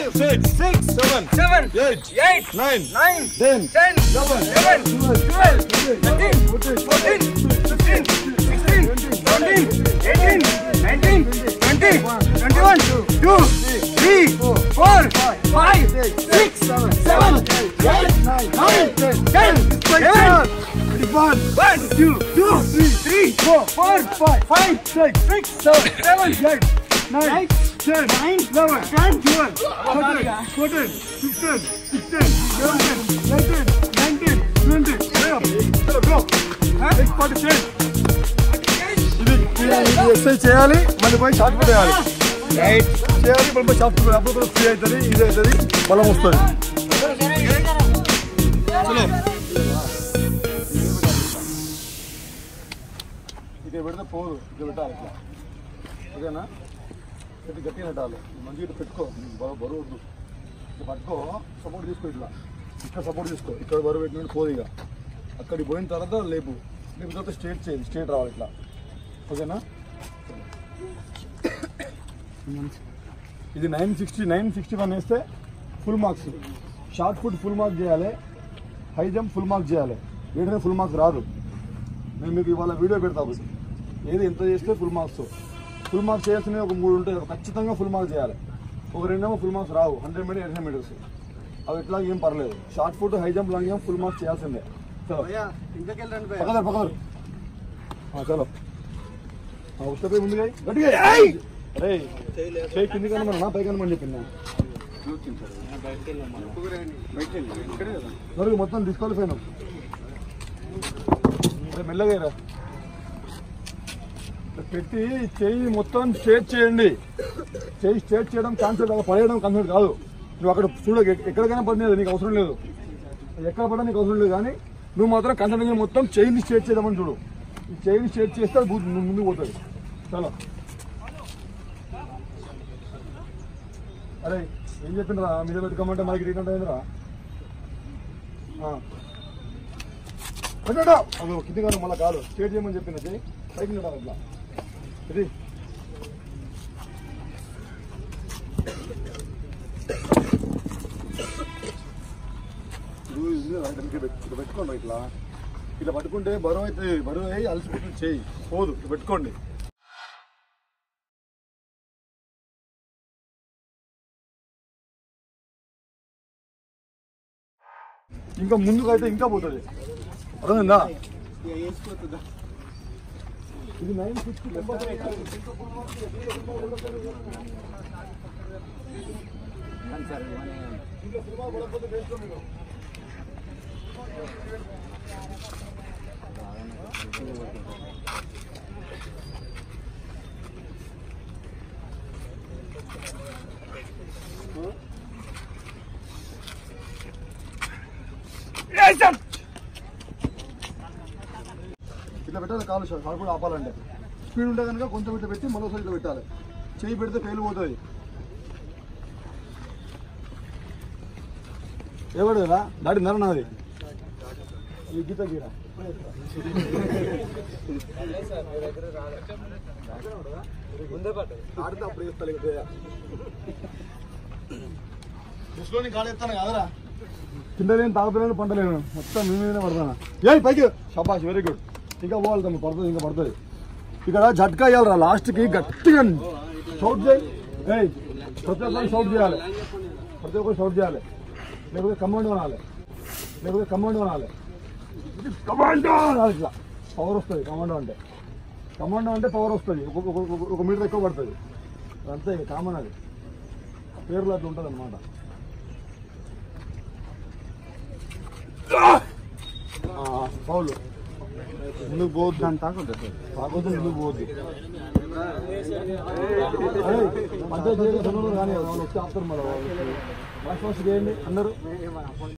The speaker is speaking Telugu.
Six six, seven seven, eight eight, nine nine, ten ten, eleven, twelve, thirteen, fourteen, fifteen, sixteen, seventeen, eighteen, nineteen, twenty, twenty-one, two, three, four, five, six, seven, eight, nine, ten, eleven, one, two, two, three, four, four, five, five, six, six, seven, seven, eight, nine, ten, nine, eleven, ten, twelve, thirteen, fourteen, fifteen, sixteen, seventeen, eighteen, nineteen, twenty, go, go, huh? forty, ఇది ఎక్సర్సైజ్ చేయాలి మళ్ళీ పోయి షార్ట్ పుట్ వేయాలి eight, చేయాలి మళ్ళీ పోయి షార్ట్ పుట్ అప్పుడు ఫ్రీ అవుతుంది ఇది అవుతుంది బలం వస్తుంది చలో ఇక పెడితే పోదు ఇక పెట్టాలి ఇట్లా ఓకేనా గట్టి గట్టిగా పెట్టాలి మంచిగా ఇటు పెట్టుకో బరువు బరువు వద్దు ఇట్లా పట్టుకో సపోర్ట్ తీసుకో ఇట్లా ఇక్కడ సపోర్ట్ తీసుకో ఇక్కడ బరువు పెట్టినట్టు పోదు ఇక అక్కడికి పోయిన తర్వాత లేపు లేపు తర్వాత స్ట్రేట్ చేయాలి స్ట్రేట్ రావాలి ఇట్లా ఓకేనా ఇది nine sixty nine sixty one వేస్తే full marks shot put full mark చేయాలి హై జంప్ ఫుల్ మార్క్ చేయాలి వీటినే ఫుల్ మార్క్స్ రాదు నేను మీకు ఇవాళ వీడియో పెడతాను ఏది ఎంత చేస్తే ఫుల్ మార్క్స్ ఫుల్ మార్క్స్ చేయాల్సినవి ఒక మూడు ఉంటాయి ఖచ్చితంగా ఫుల్ మార్క్స్ చేయాలి ఒక రెండేమో ఫుల్ మార్క్స్ రావు హండ్రెడ్ మీటర్ ఎయిట్ మీటర్స్ అవి ఎట్లా ఏం పర్లేదు shot put high jump long jump full marks చేయాల్సిందే చలో పక్కదారు పక్కదారు ఆ, చలో ఉష్టపోయి ముందుగా గట్టిగా అరే చేయి కింది కనమన్నా పై కనమని చెప్పిందా మరి మొత్తం డిస్క్వాలిఫై అయినాం అరే మెల్లగా రా ఇట్లా పెట్టి చెయ్యి మొత్తం స్ట్రేట్ చేయండి చెయ్యి స్ట్రేట్ చేయడం కాన్సెప్ట్ అలా పడేయడం కాన్సెప్ట్ కాదు నువ్వు అక్కడ చూడ ఎక్కడికైనా పడినది నీకు అవసరం లేదు ఎక్కడ పడ్డా నీకు అవసరం లేదు కానీ నువ్వు మాత్రం కాన్సన్ట్రేషన్ మొత్తం చెయ్యిని స్ట్రేట్ చేద్దామని చూడు ఈ చెయ్యిని స్ట్రేట్ చేస్తే అది ముందు- ముందుకు పోతుంది చాలా అరే ఏం చెప్పిండ్రా మీద పెట్టుకోమంటే మనకి రీటర్న్ అయిందిరా పెట్టా అది కింది కాదు మళ్ళీ కాదు స్ట్రేట్ చేయమని చెప్పింది చెయ్యి పైకి నడాలి ఇట్లా ఇది ఇది ఇది రైట్ వెనక్కి పెట్టు- ఇట్లా పెట్టుకోండి ఇట్లా ఇట్లా పట్టుకుంటే బరువు అయితే బరువు అయ్యి అలసిపోతుంది చేయి పోదు ఇట్లా పెట్టుకోండి ఇంకా ముందుకు అయితే ఇంకా పోతుంది అర్థమైందా ఇది నైన్ సిక్స్టీ ఇట్లా పెట్టాలి కాలు షాట్ షాట్ కూడా ఆపాలంటే స్పీడ్ ఉంటే కనుక కొంచెం ఇట్లా పెట్టి మరోసారి ఇట్లా పెట్టాలి చేయి పెడితే ఫెయిల్ పోతుంది ఎవడు కదా దాడి నర నాది ఈ గీత గీర ఆడితే అప్పుడు చేస్తాను ఇక దృష్టిలో నేను కాడేస్తాను కదరా కింద నేను తాగుతున్నాను పంటలేను మొత్తం మీ మీదనే పడతాను ఏ పైకి షబాష్ వెరీ గుడ్ ఇంకా పోవాలి తమ్ముడు పడుతుంది ఇంకా పడుతుంది ఇక్కడ జట్కా ఇవ్వాలరా లాస్ట్కి గట్టిగా షౌట్ చేయి ఏయ్ ప్రతి ఒక్కరు షౌట్ చేయాలి ప్రతి ఒక్కరు షౌట్ చేయాలి లేకపోతే కమాండ్ అనాలి లేకపోతే కమాండ్ అనాలి కమాండ్ అనాలి ఇట్లా పవర్ వస్తుంది కమాండో అంటే కమాండో అంటే పవర్ వస్తుంది ఒక ఒక- ఒక- ఒక మీటర్ ఎక్కువ పడుతుంది అంతే ఇక కామన్ అది పేర్లు అట్లా ఉంటుంది అనమాట పౌలు ముందుకు పోవద్దు అని తాకొద్దు తాకొద్దు ముందుకు పోవద్దు అరే, మధ్య చేయగా కానీ వాళ్ళు వచ్చి ఆపుతారు మళ్ళీ వాళ్ళు ఫాస్ట్ ఫాస్ట్ చేయండి అందరూ